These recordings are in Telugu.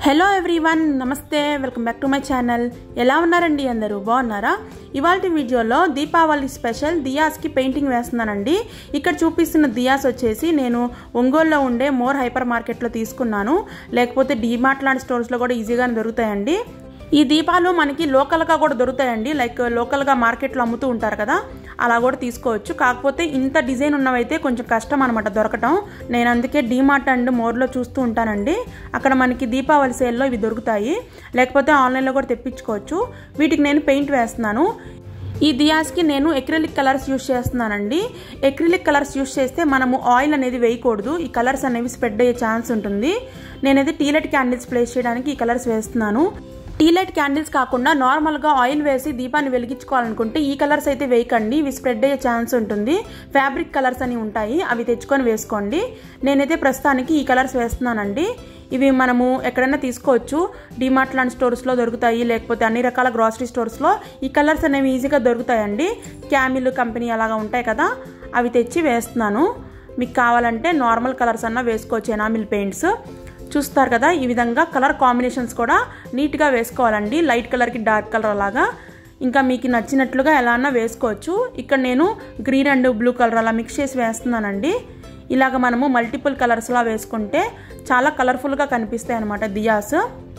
hello everyone namaste welcome back to my channel ఎలా ఉన్నారండి అందరూ బాగున్నారా ఇవాళ వీడియోలో దీపావళి స్పెషల్ దియాస్కి పెయింటింగ్ వేస్తున్నానండి ఇక్కడ చూపిస్తున్న దియాస్ వచ్చేసి నేను ఒంగోలులో ఉండే మోర్ హైపర్ మార్కెట్లో తీసుకున్నాను లేకపోతే డీమార్ట్ లాంటి స్టోర్స్లో కూడా ఈజీగానే దొరుకుతాయండి ఈ దీపాలు మనకి లోకల్గా కూడా దొరుకుతాయండి లైక్ లోకల్గా మార్కెట్లో అమ్ముతూ ఉంటారు కదా అలా కూడా తీసుకోవచ్చు కాకపోతే ఇంత డిజైన్ ఉన్నవైతే కొంచెం కష్టం అనమాట దొరకటం నేను అందుకే డీమార్ట్ అండ్ మోర్లో చూస్తూ ఉంటానండి అక్కడ మనకి దీపావళి సేల్లో ఇవి దొరుకుతాయి లేకపోతే ఆన్లైన్లో కూడా తెప్పించుకోవచ్చు వీటికి నేను పెయింట్ వేస్తున్నాను ఈ దియాస్కి నేను ఎక్రిలిక్ కలర్స్ యూస్ చేస్తున్నానండి ఎక్రిలిక్ కలర్స్ యూస్ చేస్తే మనము ఆయిల్ అనేది వేయకూడదు ఈ కలర్స్ అనేవి స్ప్రెడ్ అయ్యే ఛాన్స్ ఉంటుంది నేనైతే టీలెట్ క్యాండిల్స్ ప్లేస్ చేయడానికి ఈ కలర్స్ వేస్తున్నాను టీలైట్ క్యాండిల్స్ కాకుండా నార్మల్గా ఆయిల్ వేసి దీపాన్ని వెలిగించుకోవాలనుకుంటే ఈ కలర్స్ అయితే వేయకండి ఇవి స్ప్రెడ్ అయ్యే ఛాన్స్ ఉంటుంది ఫ్యాబ్రిక్ కలర్స్ అని ఉంటాయి అవి తెచ్చుకొని వేసుకోండి నేనైతే ప్రస్తుతానికి ఈ కలర్స్ వేస్తున్నానండి ఇవి మనము ఎక్కడైనా తీసుకోవచ్చు డిమార్ట్ లాంటి స్టోర్స్లో దొరుకుతాయి లేకపోతే అన్ని రకాల గ్రాసరీ స్టోర్స్లో ఈ కలర్స్ అనేవి ఈజీగా దొరుకుతాయండి క్యామిల్ కంపెనీ అలాగా ఉంటాయి కదా అవి తెచ్చి వేస్తున్నాను మీకు కావాలంటే నార్మల్ కలర్స్ అన్నా వేసుకోవచ్చు ఎనామిల్ పెయింట్స్ చూస్తారు కదా ఈ విధంగా కలర్ కాంబినేషన్స్ కూడా నీట్గా వేసుకోవాలండి లైట్ కలర్కి డార్క్ కలర్ అలాగా ఇంకా మీకు నచ్చినట్లుగా ఎలా అన్నా వేసుకోవచ్చు ఇక్కడ నేను గ్రీన్ అండ్ బ్లూ కలర్ అలా మిక్స్ చేసి వేస్తున్నానండి ఇలాగ మనము మల్టిపుల్ కలర్స్లా వేసుకుంటే చాలా కలర్ఫుల్గా కనిపిస్తాయి అనమాట దియాస్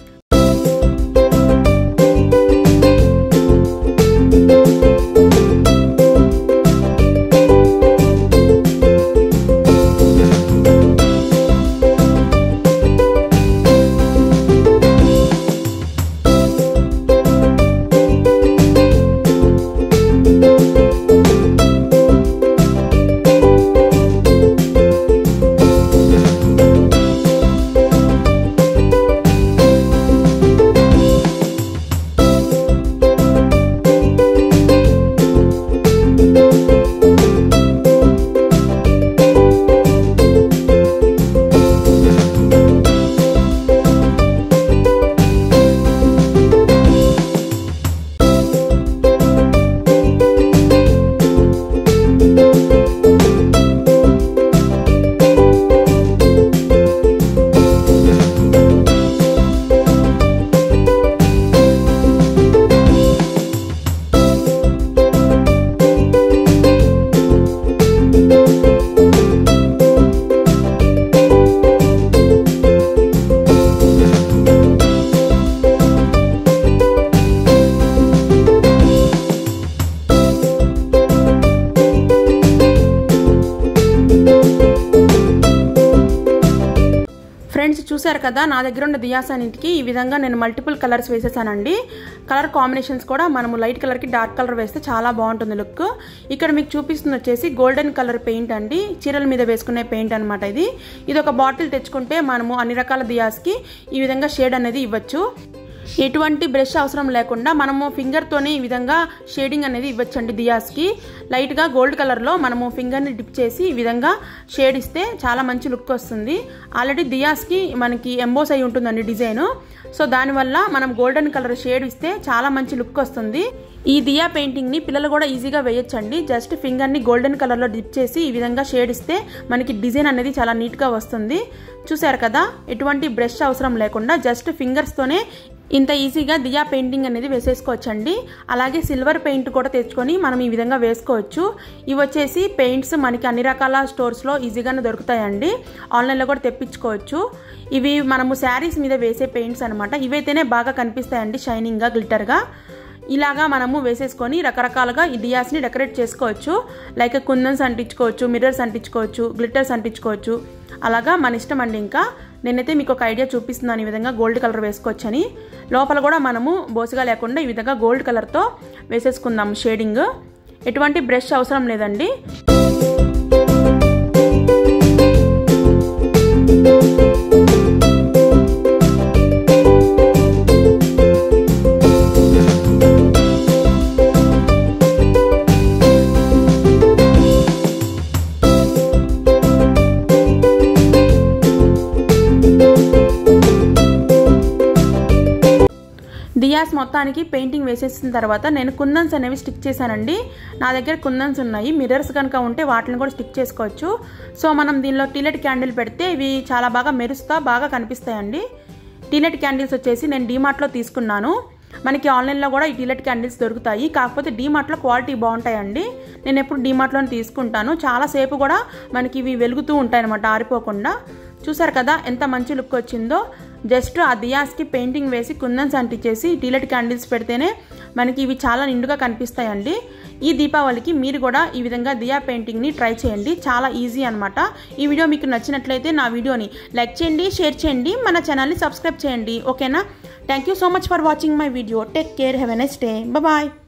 ఫ్రెండ్స్ చూసారు కదా నా దగ్గర ఉన్న దియాస్ అన్నింటికి ఈ విధంగా నేను మల్టిపుల్ కలర్స్ వేసేసానండి కలర్ కాంబినేషన్స్ కూడా మనము లైట్ కలర్కి డార్క్ కలర్ వేస్తే చాలా బాగుంటుంది లుక్ ఇక్కడ మీకు చూపిస్తుంది వచ్చేసి గోల్డెన్ కలర్ పెయింట్ అండి చీరల మీద వేసుకునే పెయింట్ అనమాట ఇది ఇది ఒక బాటిల్ తెచ్చుకుంటే మనము అన్ని రకాల దియాస్కి ఈ విధంగా షేడ్ అనేది ఇవ్వచ్చు ఎటువంటి బ్రష్ అవసరం లేకుండా మనము ఫింగర్తోనే ఈ విధంగా షేడింగ్ అనేది ఇవ్వచ్చండి దియాస్కి లైట్గా గోల్డ్ కలర్లో మనము ఫింగర్ని డిప్ చేసి ఈ విధంగా షేడ్ ఇస్తే చాలా మంచి లుక్ వస్తుంది ఆల్రెడీ దియాస్కి మనకి ఎంబోస్ అయి ఉంటుందండి డిజైన్ సో దానివల్ల మనం గోల్డెన్ కలర్ షేడ్ ఇస్తే చాలా మంచి లుక్ వస్తుంది ఈ దియా పెయింటింగ్ని పిల్లలు కూడా ఈజీగా వేయొచ్చండి జస్ట్ ఫింగర్ని గోల్డెన్ కలర్లో డిప్ చేసి ఈ విధంగా షేడ్ ఇస్తే మనకి డిజైన్ అనేది చాలా నీట్గా వస్తుంది చూసారు కదా ఎటువంటి బ్రష్ అవసరం లేకుండా జస్ట్ ఫింగర్స్తోనే ఇంత ఈజీగా దియా పెయింటింగ్ అనేది వేసేసుకోవచ్చండి అలాగే సిల్వర్ పెయింట్ కూడా తెచ్చుకొని మనం ఈ విధంగా వేసుకోవచ్చు ఇవి వచ్చేసి పెయింట్స్ మనకి అన్ని రకాల స్టోర్స్లో ఈజీగానే దొరుకుతాయండి ఆన్లైన్లో కూడా తెప్పించుకోవచ్చు ఇవి మనము శారీస్ మీద వేసే పెయింట్స్ అనమాట ఇవైతేనే బాగా కనిపిస్తాయండి షైనింగ్గా గ్లిటర్గా ఇలాగా మనము వేసేసుకొని రకరకాలుగా ఈ డియాస్ని డెకరేట్ చేసుకోవచ్చు లైక్ కుందన్స్ అంటించుకోవచ్చు మిర్రర్స్ అంటించుకోవచ్చు గ్లిటర్స్ అంటించుకోవచ్చు అలాగా మన ఇష్టం అండి ఇంకా నేనైతే మీకు ఒక ఐడియా చూపిస్తున్నాను ఈ విధంగా గోల్డ్ కలర్ వేసుకోవచ్చని లోపల కూడా మనము బోసుగా లేకుండా ఈ విధంగా గోల్డ్ కలర్తో వేసేసుకుందాం షేడింగ్ ఎటువంటి బ్రష్ అవసరం లేదండి దియాస్ మొత్తానికి పెయింటింగ్ వేసేసిన తర్వాత నేను కుందన్స్ అనేవి స్టిక్ చేశానండి నా దగ్గర కుందన్స్ ఉన్నాయి మిర్రర్స్ కనుక ఉంటే వాటిని కూడా స్టిక్ చేసుకోవచ్చు సో మనం దీనిలో టీలెట్ క్యాండిల్ పెడితే ఇవి చాలా బాగా మెరుస్తా బాగా కనిపిస్తాయండి టీలెట్ క్యాండిల్స్ వచ్చేసి నేను డీమార్ట్లో తీసుకున్నాను మనకి ఆన్లైన్లో కూడా ఈ టీలెట్ క్యాండిల్స్ దొరుకుతాయి కాకపోతే డీమార్ట్లో క్వాలిటీ బాగుంటాయండి నేను ఎప్పుడు డీమార్ట్లోనే తీసుకుంటాను చాలాసేపు కూడా మనకి ఇవి వెలుగుతూ ఉంటాయి అనమాట ఆరిపోకుండా చూసారు కదా ఎంత మంచి లుక్ వచ్చిందో జస్ట్ ఆ దియాస్కి పెయింటింగ్ వేసి కుందన్స్ అంటించేసి టీలెట్ క్యాండిల్స్ పెడితేనే మనకి ఇవి చాలా నిండుగా కనిపిస్తాయండి ఈ దీపావళికి మీరు కూడా ఈ విధంగా దియా పెయింటింగ్ని ట్రై చేయండి చాలా ఈజీ అనమాట ఈ వీడియో మీకు నచ్చినట్లయితే నా వీడియోని లైక్ చేయండి షేర్ చేయండి మన ఛానల్ని సబ్స్క్రైబ్ చేయండి ఓకేనా thank you so much for watching my video take care have a next day bye